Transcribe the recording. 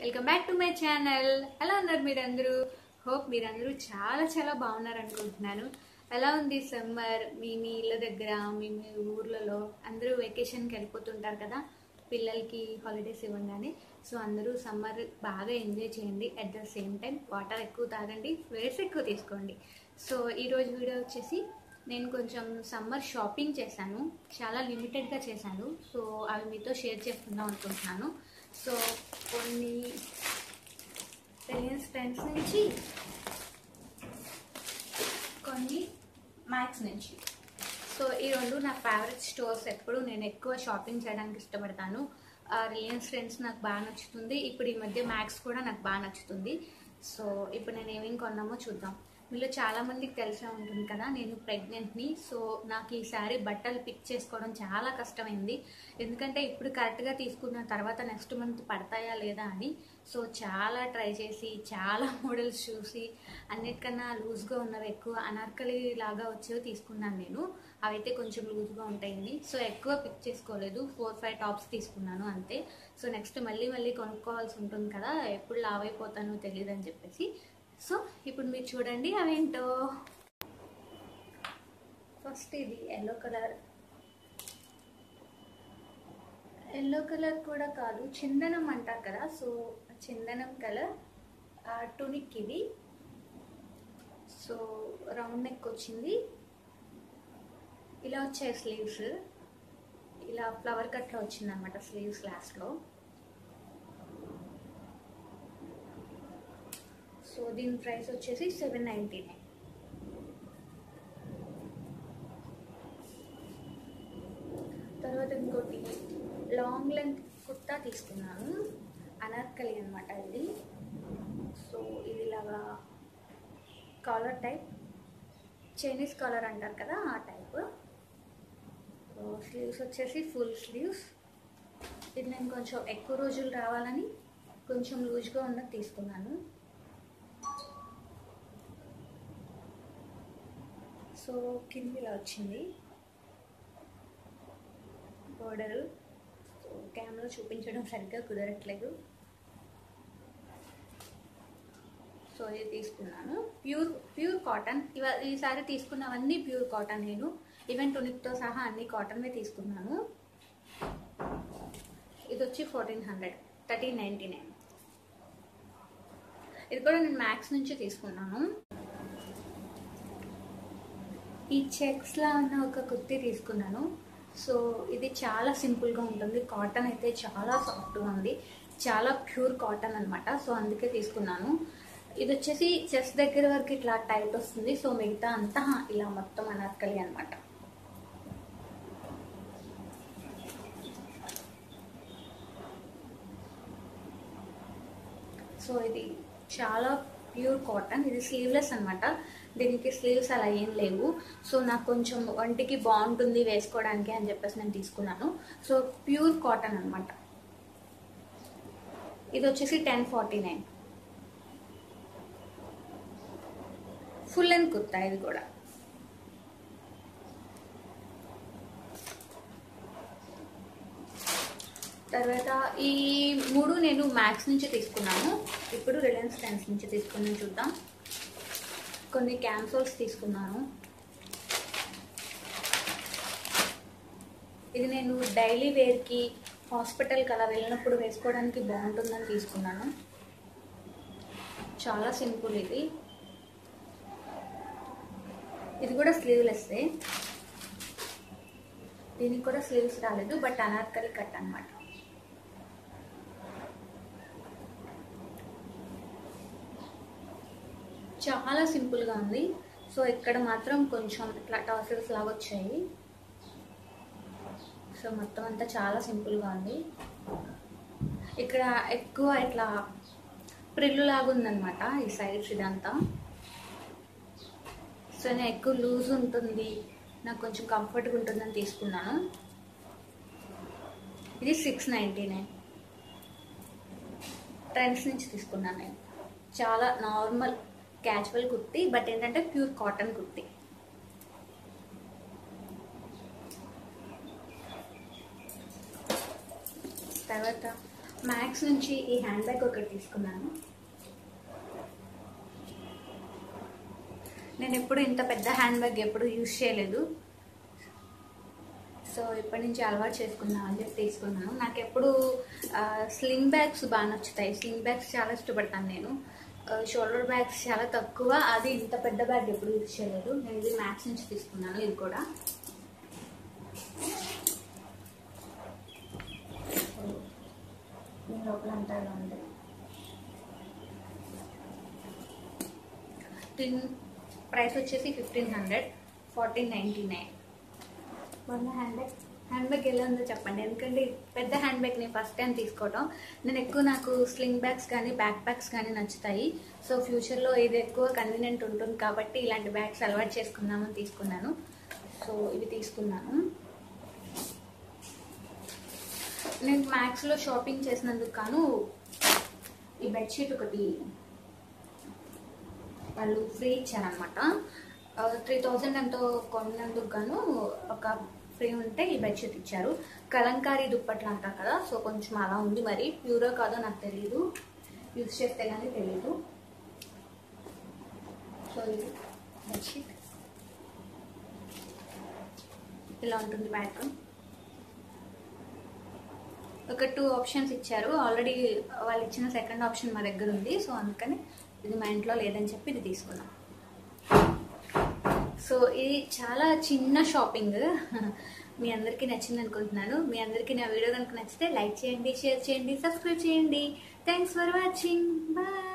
welcome back to my channel ఎలా ఉన్నారు మీరందరూ హోప్ మీరందరూ చాలా చాలా బాగున్నారు అనుకుంటున్నాను ఎలా ఉంది సమ్మర్ మీ మీ ఇళ్ళ దగ్గర మీ మీ ఊర్లలో అందరూ వెకేషన్కి వెళ్ళిపోతుంటారు కదా పిల్లలకి హాలిడేస్ ఇవ్వగానే సో అందరూ సమ్మర్ బాగా ఎంజాయ్ చేయండి at the same time water ఎక్కువ తాగండి ఫ్లేస్ ఎక్కువ తీసుకోండి సో ఈరోజు వీడియో వచ్చేసి నేను కొంచెం సమ్మర్ షాపింగ్ చేశాను చాలా లిమిటెడ్గా చేశాను సో అవి మీతో షేర్ చేసుకుందాం అనుకుంటున్నాను సో కొన్ని రిలయన్స్ ఫ్రెండ్స్ నుంచి కొన్ని మ్యాక్స్ నుంచి సో ఈ రెండు నా ఫేవరెట్ స్టోర్స్ ఎప్పుడు నేను ఎక్కువ షాపింగ్ చేయడానికి ఇష్టపడతాను రిలయన్స్ ఫ్రెండ్స్ నాకు బాగా నచ్చుతుంది ఇప్పుడు ఈ మధ్య మ్యాక్స్ కూడా నాకు బాగా నచ్చుతుంది సో ఇప్పుడు నేను ఏమేమి కొన్నామో చూద్దాం మీలో చాలా మందికి తెలిసే ఉంటుంది కదా నేను ప్రెగ్నెంట్ని సో నాకు ఈసారి బట్టలు పిక్ చేసుకోవడం చాలా కష్టమైంది ఎందుకంటే ఇప్పుడు కరెక్ట్గా తీసుకున్న తర్వాత నెక్స్ట్ మంత్ పడతాయా లేదా అని సో చాలా ట్రై చేసి చాలా మోడల్స్ చూసి అన్నిటికన్నా లూజ్గా ఉన్నవి ఎక్కువ అనార్కలి లాగా వచ్చేవి తీసుకున్నాను నేను అవైతే కొంచెం లూజ్గా ఉంటాయని సో ఎక్కువ పిక్ చేసుకోలేదు ఫోర్ ఫైవ్ టాప్స్ తీసుకున్నాను అంతే సో నెక్స్ట్ మళ్ళీ మళ్ళీ కొనుక్కోవాల్సి ఉంటుంది కదా ఎప్పుడు లావ్ అయిపోతానో తెలియదు అని చెప్పేసి సో ఇప్పుడు మీరు చూడండి అవేంటో ఫస్ట్ ఇది ఎల్లో కలర్ ఎల్లో కలర్ కూడా కాదు చందనం అంటారు కదా సో చందనం కలర్ టునిక్ ఇది సో రౌండ్ నెక్ వచ్చింది ఇలా వచ్చాయి స్లీవ్స్ ఇలా ఫ్లవర్ కట్లో వచ్చింది అనమాట స్లీవ్స్ లాస్ట్లో సో దీని ప్రైస్ వచ్చేసి సెవెన్ నైంటీ నైన్ తర్వాత ఇంకోటి లాంగ్ లెంత్ కుర్తా తీసుకున్నాను అనార్కలి అనమాట ఇది సో ఇది ఇలాగా కాలర్ టైప్ చైనీస్ కాలర్ అంటారు కదా ఆ టైప్ సో స్లీవ్స్ వచ్చేసి ఫుల్ స్లీవ్స్ ఇది నేను కొంచెం ఎక్కువ రోజులు రావాలని కొంచెం లూజ్గా ఉన్నది తీసుకున్నాను సో కింద ఇలా వచ్చింది బోర్డరు సో కెమెరా చూపించడం సరిగ్గా కుదరట్లేదు సో ఇది తీసుకున్నాను ప్యూర్ ప్యూర్ కాటన్ ఇవ ఈసారి తీసుకున్నవన్నీ ప్యూర్ కాటన్ నేను ఈవెన్ టునిక్తో సహా అన్ని కాటన్వే తీసుకున్నాను ఇది వచ్చి fourteen hundred thirteen ninety nine ఇది కూడా నేను మ్యాక్స్ నుంచి తీసుకున్నాను ఈ చెక్స్లా ఉన్న ఒక కుర్తీ తీసుకున్నాను సో ఇది చాలా సింపుల్గా ఉంటుంది కాటన్ అయితే చాలా సాఫ్ట్గా ఉంది చాలా ప్యూర్ కాటన్ అనమాట సో అందుకే తీసుకున్నాను ఇది వచ్చేసి చెస్ట్ దగ్గర వరకు ఇట్లా టైట్ వస్తుంది సో మిగతా అంతా ఇలా మొత్తం అనర్కలి అనమాట సో ఇది చాలా ప్యూర్ కాటన్ ఇది స్లీవ్లెస్ అనమాట దీనికి స్లీవ్స్ అలా ఏం లేవు సో నాకు కొంచెం ఒంటికి బాగుంటుంది వేసుకోవడానికి అని చెప్పేసి నేను తీసుకున్నాను సో ప్యూర్ కాటన్ అనమాట ఇది వచ్చేసి ten forty nine full and kurta ఇది కూడా తర్వాత ఈ మూడు నేను మ్యాక్స్ నుంచి తీసుకున్నాను ఇప్పుడు రిలయన్స్ ట్రెండ్స్ నుంచి తీసుకున్నాను చూద్దాం కొన్ని క్యాన్సోల్స్ తీసుకున్నాను ఇది నేను డైలీ వేర్కి హాస్పిటల్కి అలా వెళ్ళినప్పుడు వేసుకోవడానికి బాగుంటుందని తీసుకున్నాను చాలా సింపుల్ ఇది ఇది కూడా స్లీవ్లెస్సే దీనికి కూడా స్లీవ్స్ రాలేదు బట్ అనార్కలి కట్ అనమాట చాలా సింపుల్గా ఉంది సో ఇక్కడ మాత్రం కొంచెం ఇట్లా టాసిల్స్ లాగా వచ్చాయి సో మొత్తం అంతా చాలా సింపుల్గా ఉంది ఇక్కడ ఎక్కువ ఇట్లా ప్రిల్లు లాగా ఉందన్నమాట ఈ సైడ్స్ ఇదంతా సో నేను ఎక్కువ లూజ్ ఉంటుంది నాకు కొంచెం కంఫర్ట్గా ఉంటుందని తీసుకున్నాను ఇది సిక్స్ నైంటీ నైన్ ట్రెండ్స్ నుంచి తీసుకున్నాను నేను చాలా నార్మల్ క్యాజువల్ కుర్తీ బట్ ఏంటంటే ప్యూర్ కాటన్ కుర్తీ తర్వాత మ్యాక్స్ నుంచి ఈ హ్యాండ్ బ్యాగ్ ఒకటి తీసుకున్నాను నేను ఎప్పుడు ఇంత పెద్ద హ్యాండ్ బ్యాగ్ ఎప్పుడు యూజ్ చేయలేదు సో ఇప్పటి నుంచి అలవాటు చేసుకుందాం అని చెప్పి తీసుకున్నాను నాకు ఎప్పుడు స్లింగ్ బ్యాగ్స్ బాగా నచ్చుతాయి స్లింగ్ బ్యాగ్స్ చాలా ఇష్టపడతాను నేను షోల్డర్ బ్యాగ్స్ చాలా తక్కువ అది ఇంత పెద్ద బ్యాగ్ ఎప్పుడు యూజ్ చేయలేదు నేను ఇది మ్యాక్స్ నుంచి తీసుకున్నాను ఇది కూడా దీని లోపల అంతా ఇలా ఉంది దీని ప్రైస్ వచ్చేసి fifteen hundred fourteen ninety nine మొన్న హ్యాండ్ బ్యాగ్ హ్యాండ్ బ్యాగ్ ఎలా ఉందో చెప్పండి ఎందుకంటే పెద్ద హ్యాండ్ బ్యాగ్ నేను ఫస్ట్ టైం తీసుకోవడం నేను ఎక్కువ నాకు స్లింగ్ బ్యాగ్స్ కానీ బ్యాక్ ప్యాక్స్ కానీ నచ్చుతాయి సో ఫ్యూచర్లో ఇది ఎక్కువ కన్వీనియంట్ ఉంటుంది కాబట్టి ఇలాంటి బ్యాగ్స్ అలవాటు చేసుకుందామని తీసుకున్నాను సో ఇవి తీసుకున్నాను నేను మ్యాక్స్లో షాపింగ్ చేసినందుకు గాను ఈ బెడ్షీట్ ఒకటి వాళ్ళు ఫ్రీ ఇచ్చారనమాట త్రీ థౌజండ్ ఎంతో కొన్నందుకు గాను ఒక ఫ్రీ ఉంటే ఈ బెడ్షీట్ ఇచ్చారు కలంకారీ దుప్పట్లు అంటారు కదా సో కొంచెం అలా ఉంది మరి ప్యూరో కాదో నాకు తెలియదు యూజ్ చేస్తే కానీ తెలీదు సో ఇది బెడ్షీట్ ఇలా ఉంటుంది బ్యాగ్ ఒక టూ ఆప్షన్స్ ఇచ్చారు ఆల్రెడీ వాళ్ళు ఇచ్చిన సెకండ్ ఆప్షన్ మా దగ్గర ఉంది సో అందుకని ఇది మా ఇంట్లో లేదని చెప్పి ఇది తీసుకున్నాం సో ఇది చాలా చిన్న షాపింగ్ మీ అందరికీ నచ్చింది అనుకుంటున్నాను మీ అందరికీ నా వీడియో కనుక నచ్చితే లైక్ చేయండి షేర్ చేయండి సబ్స్క్రైబ్ చేయండి థ్యాంక్స్ ఫర్ వాచింగ్ బాయ్